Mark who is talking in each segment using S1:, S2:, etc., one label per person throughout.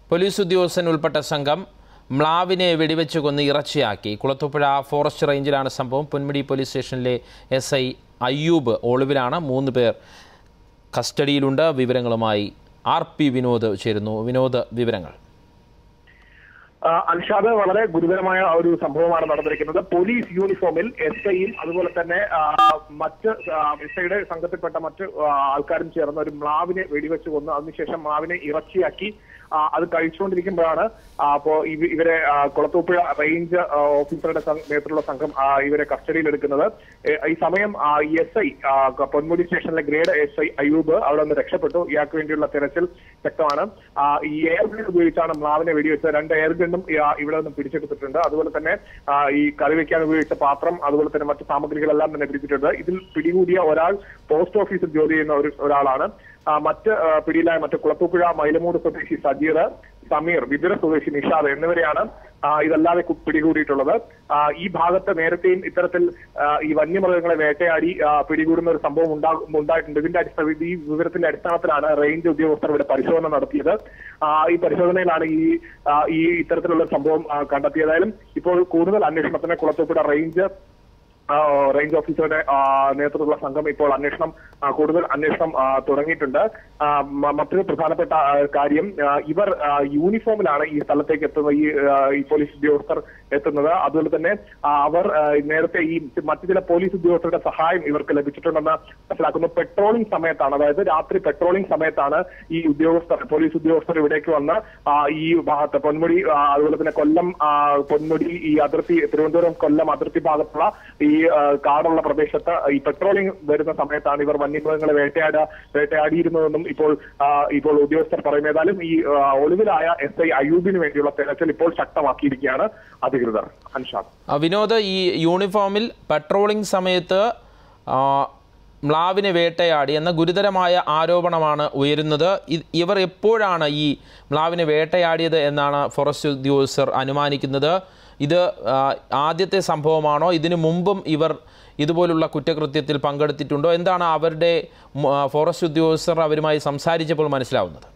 S1: Police ഉദ്യോഗസ്ഥൻ ഉൾപ്പെട്ട സംഘം മ്ലാവിനെ വെടിവെച്ച് കൊന്ന് ഇറച്ചിയാക്കി കുളത്തൂപ്പുഴ ഫോറസ്റ്റ് റേഞ്ചിലാണ് സംഭവം പൊന്മുടി പോലീസ് സ്റ്റേഷനിലെ എസ് ഐ അയ്യൂബ് ഒളിവിലാണ് മൂന്ന് പേർ കസ്റ്റഡിയിലുണ്ട് വിവരങ്ങളുമായി ആർ പി വിനോദ് ചേരുന്നു വിനോദ് വിവരങ്ങൾ
S2: ആ, അൻഷാദ് വളരെ ഗുരുതരമായ ഒരു സംഭവമാണ് നടന്നിരിക്കുന്നത് പോലീസ് യൂണിഫോമിൽ എസ് ഐയും അതുപോലെ തന്നെ ആ, മറ്റ് എസ് ഐയുടെ സംഘത്തിൽപ്പെട്ട മറ്റ് ആ, ആൾക്കാരും ചേർന്ന് ഒരു മ്ലാവിനെ വെടിവെച്ച് കൊന്ന് അതിനുശേഷം മ്ലാവിനെ ഇറച്ചിയാക്കി ആ, അത് കഴിച്ചുകൊണ്ടിരിക്കുമ്പോഴാണ് ആ, അപ്പോ ഇവ- ഇവരെ ആ, കുളത്തൂപ്പുഴ റേഞ്ച് ആ, ഓഫീസറുടെ സം- നേതൃത്വത്തിലുള്ള സംഘം ആ, ഇവരെ കസ്റ്റഡിയിൽ എടുക്കുന്നത് ഏ, ഈ സമയം എസ് ഐ പൊന്മുടി സ്റ്റേഷനിലെ ഗ്രേഡ് എസ് ഐ അയ്യൂബ് അവിടെ നിന്ന് രക്ഷപ്പെട്ടു ഇയാൾക്ക് വേണ്ടിയുള്ള തെരച്ചിൽ ശക്തമാണ് ആ, ഈ എയർ ഗൺ ഉപയോഗിച്ചാണ് മ്ലാവിനെ വെടിവെച്ചത് രണ്ട് എയർ ഗണ്ണും ആ, ഇവിടെ നിന്ന് പിടിച്ചെടുത്തിട്ടുണ്ട് അതുപോലെ തന്നെ ആ, ഈ കറി വെക്കാൻ ഉപയോഗിച്ച പാത്രം അതുപോലെ തന്നെ മറ്റു സാമഗ്രികളെല്ലാം തന്നെ പിടിച്ചിട്ടുണ്ട് ഇതിൽ പിടികൂടിയ ഒരാൾ പോസ്റ്റ് ഓഫീസിൽ ജോലി ചെയ്യുന്ന ഒരു ഒരാളാണ് ആ, മറ്റ് ആ, പിടിയിലായ മറ്റ് കുളത്തൂപ്പുഴ മൈലമൂട് സ്വദേശി സജീർ സമീർ വിതുര സ്വദേശി നിഷാദ് എന്നിവരെയാണ് ആ, ഇതല്ലാതെ കു- പിടികൂടിയിട്ടുള്ളത് ആ, ഈ ഭാഗത്ത് നേരത്തെയും ഇത്തരത്തിൽ ആ, ഈ വന്യമൃഗങ്ങളെ വേട്ടയാടി ആ, പിടികൂടുന്ന ഒരു സംഭവം ഉണ്ടാ- ഉണ്ടായിട്ടുണ്ട് ഇതിന്റെ അടിസ്ഥാന ഈ വിവരത്തിന്റെ അടിസ്ഥാനത്തിലാണ് റേഞ്ച് ഉദ്യോഗസ്ഥർ ഇവിടെ പരിശോധന നടത്തിയത് ആ, ഈ പരിശോധനയിലാണ് ഈ ആ, ഈ ഇത്തരത്തിലുള്ള സംഭവം ആ, കണ്ടെത്തിയതായാലും ഇപ്പോൾ കൂടുതൽ അന്വേഷണത്തിന് കുളത്തൂപ്പുഴ റേഞ്ച് ആ, റേഞ്ച് ഓഫീസറുടെ ആ, നേതൃത്വത്തിലുള്ള സംഘം ഇപ്പോൾ അന്വേഷണം ആ, കൂടുതൽ അന്വേഷണം ആ, തുടങ്ങിയിട്ടുണ്ട് ആ, മ- മറ്റൊരു പ്രധാനപ്പെട്ട ആ, കാര്യം ആ, ഇവർ ആ, യൂണിഫോമിലാണ് ഈ സ്ഥലത്തേക്ക് എത്തുന്നത് ഈ ആ, ഈ പോലീസ് ഉദ്യോഗസ്ഥർ എത്തുന്നത് അതുപോലെ തന്നെ ആ, അവർ ആ, നേരത്തെ ഈ മറ്റു ചില പോലീസ് ഉദ്യോഗസ്ഥരുടെ സഹായം ഇവർക്ക് ലഭിച്ചിട്ടുണ്ടെന്ന് മനസ്സിലാക്കുന്നു പെട്രോളിംഗ് സമയത്താണ് അതായത് രാത്രി പെട്രോളിംഗ് സമയത്താണ് ഈ ഉദ്യോഗസ്ഥർ പോലീസ് ഉദ്യോഗസ്ഥർ ഇവിടേക്ക് വന്ന് ആ, ഈ ഭാഗത്ത് പൊന്മുടി ആ, അതുപോലെ തന്നെ കൊല്ലം ആ, പൊന്മുടി ഈ അതിർത്തി തിരുവനന്തപുരം കൊല്ലം അതിർത്തി ഭാഗത്തുള്ള ഈ ആ, കാടുള്ള പ്രദേശത്ത് ഈ പെട്രോളിംഗ് വരുന്ന സമയത്താണ് ഇവർ വന്യമൃഗങ്ങളെ വേട്ടയാട വേട്ടയാടിയിരുന്നതെന്നും ഇപ്പോൾ ആ, ഇപ്പോൾ ഉദ്യോഗസ്ഥർ പറയുന്നു ഏതായാലും ഈ ആ, ഒളിവിലായ എസ് ഐ അയ്യൂബിന് വേണ്ടിയുള്ള തെരച്ചിൽ ഇപ്പോൾ ശക്തമാക്കിയിരിക്കുകയാണ് അധികൃതർ അൻഷാദ്
S1: ആ, വിനോദ് ഈ യൂണിഫോമിൽ പെട്രോളിംഗ് സമയത്ത് ആ, മ്ലാവിനെ വേട്ടയാടി എന്ന ഗുരുതരമായ ആരോപണമാണ് ഉയരുന്നത് ഇ- ഇവർ എപ്പോഴാണ് ഈ മ്ലാവിനെ വേട്ടയാടിയത് എന്നാണ് ഫോറസ്റ്റ് ഉദ്യോഗസ്ഥർ അനുമാനിക്കുന്നത് ഇത് ആ, ആദ്യത്തെ സംഭവമാണോ ഇതിനു മുമ്പും ഇവർ ഇതുപോലുള്ള കുറ്റകൃത്യത്തിൽ പങ്കെടുത്തിട്ടുണ്ടോ എന്താണ് അവരുടെ മ- ആ, ഫോറസ്റ്റ് ഉദ്യോഗസ്ഥർ അവരുമായി സംസാരിച്ചപ്പോൾ മനസ്സിലാവുന്നത്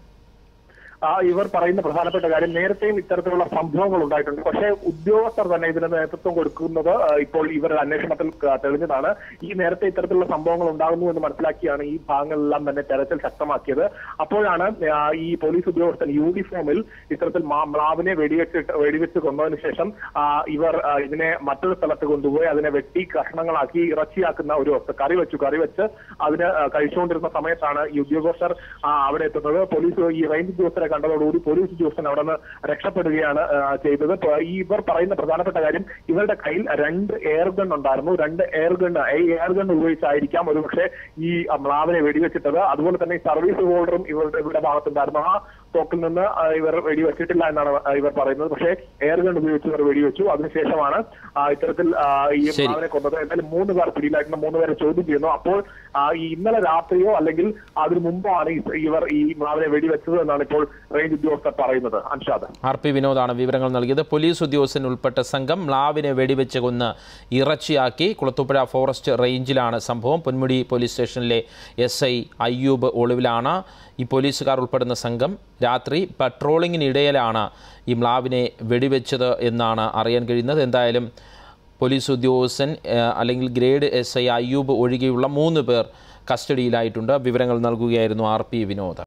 S2: ആ ഇവർ പറയുന്ന പ്രധാനപ്പെട്ട കാര്യം നേരത്തെയും ഇത്തരത്തിലുള്ള സംഭവങ്ങൾ ഉണ്ടായിട്ടുണ്ട് പക്ഷേ ഉദ്യോഗസ്ഥർ തന്നെ ഇതിന് നേതൃത്വം കൊടുക്കുന്നത് ആ, ഇപ്പോൾ ഇവരുടെ അന്വേഷണത്തിൽ ആ, തെളിഞ്ഞതാണ് ഈ നേരത്തെ ഇത്തരത്തിലുള്ള സംഭവങ്ങൾ ഉണ്ടാകുന്നു എന്ന് മനസ്സിലാക്കിയാണ് ഈ ഭാഗങ്ങളെല്ലാം തന്നെ തെരച്ചിൽ ശക്തമാക്കിയത് അപ്പോഴാണ് ആ, ഈ പോലീസ് ഉദ്യോഗസ്ഥൻ യൂണിഫോമിൽ ഇത്തരത്തിൽ മാ- മ്ലാവിനെ വെടിവെച്ചിട്ട് വെടിവെച്ച് കൊന്നതിന് ശേഷം ആ, ഇവർ ആ, ഇതിനെ മറ്റൊരു സ്ഥലത്ത് കൊണ്ടുപോയി അതിനെ വെട്ടി കഷ്ണങ്ങളാക്കി ഇറച്ചിയാക്കുന്ന ഒരു അവസ്ഥ കറി വെച്ചു കറി വെച്ച് അതിന് ആ, കഴിച്ചുകൊണ്ടിരുന്ന സമയത്താണ് ഈ ഉദ്യോഗസ്ഥർ ആ, അവിടെ എത്തുന്നത് പോലീസ് ഈ റേഞ്ച് ഉദ്യോഗസ്ഥരെ കണ്ടതോടുകൂടി പോലീസ് ഉദ്യോഗസ്ഥൻ അവിടെ നിന്ന് രക്ഷപ്പെടുകയാണ് ആ, ചെയ്തത് ഇപ്പൊ ഈ ഇവർ പറയുന്ന പ്രധാനപ്പെട്ട കാര്യം ഇവരുടെ കയ്യിൽ രണ്ട് എയർ ഗൺ ഉണ്ടായിരുന്നു രണ്ട് എയർ ഗൺ ഈ എയർ ഗൺ ഉപയോഗിച്ചായിരിക്കാം ഒരുപക്ഷെ ഈ മ്ലാവിനെ വെടിവെച്ചിട്ടത് അതുപോലെ തന്നെ ഈ സർവീസ് ഹോൾഡറും ഇവരുടെ ഇവരുടെ ഭാഗത്തുണ്ടായിരുന്നു ആ തോക്കിൽ നിന്ന് ആ, ഇവർ വെടിവെച്ചിട്ടില്ല എന്നാണ് ആ, ഇവർ പറയുന്നത് പക്ഷേ എയർ ഗൺ ഉപയോഗിച്ച് ഇവർ വെടിവെച്ചു അതിനുശേഷമാണ് ആ, ഇത്തരത്തിൽ ആ, ഈ
S1: ശരി.
S2: മ്ലാവിനെ കൊന്നത് എന്തായാലും മൂന്ന് പേർ പിടിയിലായിരുന്നു മൂന്ന് പേരെ ചോദ്യം ചെയ്യുന്നു അപ്പോൾ ആ, ഈ ഇന്നലെ രാത്രിയോ അല്ലെങ്കിൽ അതിനു മുമ്പാണ് ഈ- ഇവർ ഈ മ്ലാവിനെ വെടിവെച്ചത് എന്നാണ് ഇപ്പോൾ റേഞ്ച് ഉദ്യോഗസ്ഥർ പറയുന്നത് അൻഷാദ്
S1: ആർ പി വിനോദാണ് വിവരങ്ങൾ നൽകിയത് പോലീസ് ഉദ്യോഗസ്ഥൻ ഉൾപ്പെട്ട സംഘം മ്ലാവിനെ വെടിവെച്ച് കൊന്ന് ഇറച്ചിയാക്കി കുളത്തൂപ്പുഴ ഫോറസ്റ്റ് റേഞ്ചിലാണ് സംഭവം പൊന്മുടി പോലീസ് സ്റ്റേഷനിലെ എസ് ഐ അയ്യൂബ് ഒളിവിലാണ് ഈ പോലീസുകാർ ഉൾപ്പെടുന്ന സംഘം രാത്രി പട്രോളിങ്ങിനിടയിലാണ് ഈ മ്ലാവിനെ വെടിവെച്ചത് എന്നാണ് അറിയാൻ കഴിയുന്നത് എന്തായാലും പോലീസ് ഉദ്യോഗസ്ഥൻ ഏഹ്, അല്ലെങ്കിൽ ഗ്രേഡ് എസ് ഐ അയ്യൂബ് ഒഴികെയുള്ള മൂന്ന് പേർ കസ്റ്റഡിയിലായിട്ടുണ്ട് വിവരങ്ങൾ നൽകുകയായിരുന്നു ആർ പി വിനോദ്